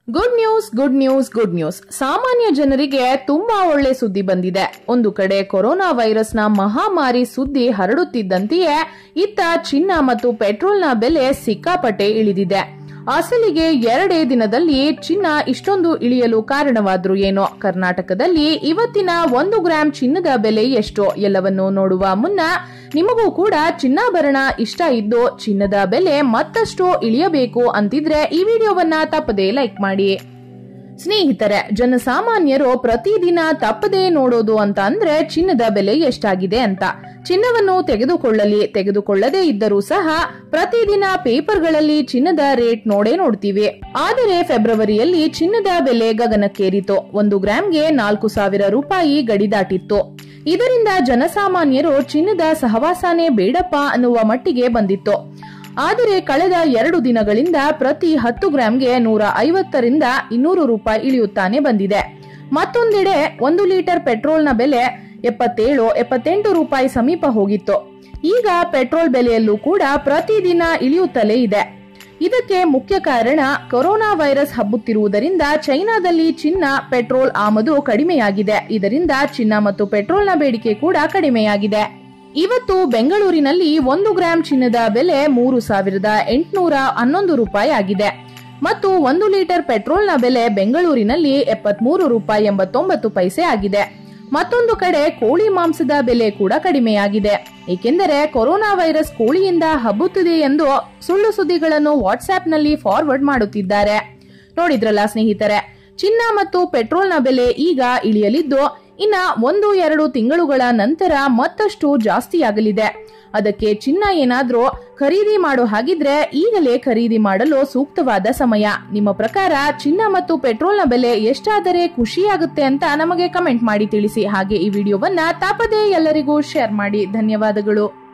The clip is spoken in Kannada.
good news good news good news ಸಾಮಾನ್ಯ ಜನರಿಗೆ ತುಂಬಾ ಒಳ್ಳೆ ಸುದ್ದಿ ಬಂದಿದೆ ಒಂದು ಕಡೆ ಕೊರೋನಾ ವೈರಸ್ನ ಮಹಾಮಾರಿ ಸುದ್ದಿ ಹರಡುತ್ತಿದ್ದಂತೆಯೇ ಇತ್ತ ಚಿನ್ನ ಮತ್ತು ಪೆಟ್ರೋಲ್ನ ಬೆಲೆ ಸಿಕ್ಕಾಪಟ್ಟೆ ಇಳಿದಿದೆ ಅಸಲಿಗೆ ಎರಡೇ ದಿನದಲ್ಲಿ ಚಿನ್ನ ಇಷ್ಟೊಂದು ಇಳಿಯಲು ಕಾರಣವಾದ್ರು ಏನೋ ಕರ್ನಾಟಕದಲ್ಲಿ ಇವತ್ತಿನ ಒಂದು ಗ್ರಾಂ ಚಿನ್ನದ ಬೆಲೆ ಎಷ್ಟು ಎಲ್ಲವನ್ನು ನೋಡುವ ಮುನ್ನ ನಿಮಗೂ ಕೂಡ ಚಿನ್ನಾಭರಣ ಇಷ್ಟ ಇದ್ದು ಚಿನ್ನದ ಬೆಲೆ ಮತ್ತಷ್ಟು ಇಳಿಯಬೇಕು ಅಂತಿದ್ರೆ ಈ ವಿಡಿಯೋವನ್ನ ತಪ್ಪದೇ ಲೈಕ್ ಮಾಡಿ ಸ್ನೇಹಿತರೆ ಜನಸಾಮಾನ್ಯರು ಪ್ರತಿದಿನ ತಪ್ಪದೇ ನೋಡೋದು ಅಂತ ಅಂದ್ರೆ ಚಿನ್ನದ ಬೆಲೆ ಎಷ್ಟಾಗಿದೆ ಅಂತ ಚಿನ್ನವನ್ನು ತೆಗೆದುಕೊಳ್ಳಲಿ ತೆಗೆದುಕೊಳ್ಳದೇ ಇದ್ದರೂ ಸಹ ಪ್ರತಿದಿನ ಪೇಪರ್ಗಳಲ್ಲಿ ಚಿನ್ನದ ರೇಟ್ ನೋಡೇ ನೋಡ್ತೀವಿ ಆದರೆ ಫೆಬ್ರವರಿಯಲ್ಲಿ ಚಿನ್ನದ ಬೆಲೆ ಗಗನಕ್ಕೇರಿತು ಒಂದು ಗ್ರಾಂಗೆ ನಾಲ್ಕು ಸಾವಿರ ರೂಪಾಯಿ ಗಡಿ ದಾಟಿತ್ತು ಇದರಿಂದ ಜನಸಾಮಾನ್ಯರು ಚಿನ್ನದ ಸಹವಾಸನೇ ಬೇಡಪ್ಪ ಅನ್ನುವ ಮಟ್ಟಿಗೆ ಬಂದಿತ್ತು ಆದರೆ ಕಳೆದ ಎರಡು ದಿನಗಳಿಂದ ಪ್ರತಿ ಹತ್ತು ಗ್ರಾಂಗೆ ನೂರ ಐವತ್ತರಿಂದ ಇನ್ನೂರು ರೂಪಾಯಿ ಇಳಿಯುತ್ತಾನೆ ಬಂದಿದೆ ಮತ್ತೊಂದೆಡೆ ಒಂದು ಲೀಟರ್ ಪೆಟ್ರೋಲ್ನ ಬೆಲೆ ಎಪ್ಪತ್ತೇಳು ಎಪ್ಪತ್ತೆಂಟು ರೂಪಾಯಿ ಸಮೀಪ ಹೋಗಿತ್ತು ಈಗ ಪೆಟ್ರೋಲ್ ಬೆಲೆಯಲ್ಲೂ ಕೂಡ ಪ್ರತಿದಿನ ಇಳಿಯುತ್ತಲೇ ಇದೆ ಇದಕ್ಕೆ ಮುಖ್ಯ ಕಾರಣ ಕೊರೋನಾ ವೈರಸ್ ಹಬ್ಬುತ್ತಿರುವುದರಿಂದ ಚೈನಾದಲ್ಲಿ ಚಿನ್ನ ಪೆಟ್ರೋಲ್ ಆಮದು ಕಡಿಮೆಯಾಗಿದೆ ಇದರಿಂದ ಚಿನ್ನ ಮತ್ತು ಪೆಟ್ರೋಲ್ನ ಬೇಡಿಕೆ ಕೂಡ ಕಡಿಮೆಯಾಗಿದೆ ಇವತ್ತು ಬೆಂಗಳೂರಿನಲ್ಲಿ ಒಂದು ಗ್ರಾಂ ಚಿನ್ನದ ಬೆಲೆ ಮೂರು ಸಾವಿರದ ಎಂಟುನೂರ ಹನ್ನೊಂದು ರೂಪಾಯಿ ಆಗಿದೆ ಮತ್ತು ಒಂದು ಲೀಟರ್ ಪೆಟ್ರೋಲ್ನ ಬೆಲೆ ಬೆಂಗಳೂರಿನಲ್ಲಿ ಎಪ್ಪತ್ಮೂರು ರೂಪಾಯಿ ಎಂಬತ್ತೊಂಬತ್ತು ಪೈಸೆ ಆಗಿದೆ ಮತ್ತೊಂದು ಕಡೆ ಕೋಳಿ ಮಾಂಸದ ಬೆಲೆ ಕೂಡ ಕಡಿಮೆಯಾಗಿದೆ ಏಕೆಂದರೆ ಕೊರೋನಾ ವೈರಸ್ ಕೋಳಿಯಿಂದ ಹಬ್ಬುತ್ತಿದೆ ಎಂದು ಸುಳ್ಳು ಸುದ್ದಿಗಳನ್ನು ವಾಟ್ಸ್ಆಪ್ನಲ್ಲಿ ಫಾರ್ವರ್ಡ್ ಮಾಡುತ್ತಿದ್ದಾರೆ ನೋಡಿದ್ರಲ್ಲ ಸ್ನೇಹಿತರೆ ಚಿನ್ನ ಮತ್ತು ಪೆಟ್ರೋಲ್ನ ಬೆಲೆ ಈಗ ಇಳಿಯಲಿದ್ದು ಇನ್ನ ಒಂದು ಎರಡು ತಿಂಗಳುಗಳ ನಂತರ ಮತ್ತಷ್ಟು ಜಾಸ್ತಿಯಾಗಲಿದೆ ಅದಕ್ಕೆ ಚಿನ್ನ ಏನಾದ್ರೂ ಖರೀದಿ ಮಾಡೋ ಹಾಗಿದ್ರೆ ಈಗಲೇ ಖರೀದಿ ಮಾಡಲು ಸೂಕ್ತವಾದ ಸಮಯ ನಿಮ್ಮ ಪ್ರಕಾರ ಚಿನ್ನ ಮತ್ತು ಪೆಟ್ರೋಲ್ನ ಬೆಲೆ ಎಷ್ಟಾದರೆ ಖುಷಿಯಾಗುತ್ತೆ ಅಂತ ನಮಗೆ ಕಮೆಂಟ್ ಮಾಡಿ ತಿಳಿಸಿ ಹಾಗೆ ಈ ವಿಡಿಯೋವನ್ನ ತಪ್ಪದೇ ಎಲ್ಲರಿಗೂ ಶೇರ್ ಮಾಡಿ ಧನ್ಯವಾದಗಳು